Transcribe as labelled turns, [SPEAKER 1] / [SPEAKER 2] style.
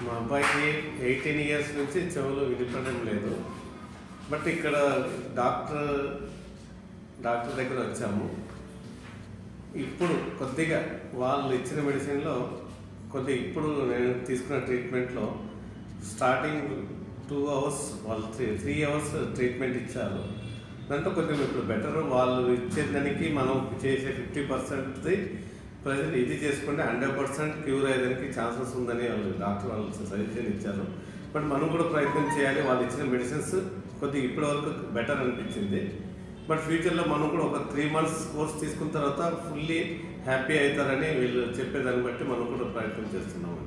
[SPEAKER 1] మా అబ్బాయికి eighteen years నుంచి చెవులు వినిపడడం లేదు బట్ ఇక్కడ డాక్టర్ డాక్టర్ దగ్గర వచ్చాము ఇప్పుడు కొద్దిగా వాళ్ళు ఇచ్చిన మెడిసిన్లో కొద్దిగా ఇప్పుడు నేను తీసుకున్న ట్రీట్మెంట్లో స్టార్టింగ్ టూ అవర్స్ వాళ్ళు త్రీ త్రీ అవర్స్ ట్రీట్మెంట్ ఇచ్చారు దాంట్లో కొంచెం ఇప్పుడు బెటర్ వాళ్ళు ఇచ్చేదానికి మనం చేసే ఫిఫ్టీ పర్సెంట్ది ప్రజెంట్ ఇది చేసుకుంటే హండ్రెడ్ పర్సెంట్ క్యూర్ అయ్యేదానికి ఛాన్సెస్ ఉందని వాళ్ళు డాక్టర్ వాళ్ళు సజెషన్ ఇచ్చారు బట్ మనం కూడా ప్రయత్నం చేయాలి వాళ్ళు ఇచ్చిన మెడిసిన్స్ కొద్దిగా ఇప్పటి వరకు బెటర్ అనిపించింది బట్ ఫ్యూచర్లో మనం కూడా ఒక త్రీ మంత్స్ కోర్స్ తీసుకున్న తర్వాత ఫుల్లీ హ్యాపీ అవుతారని వీళ్ళు చెప్పేదాన్ని బట్టి మనం కూడా ప్రయత్నం చేస్తున్నాం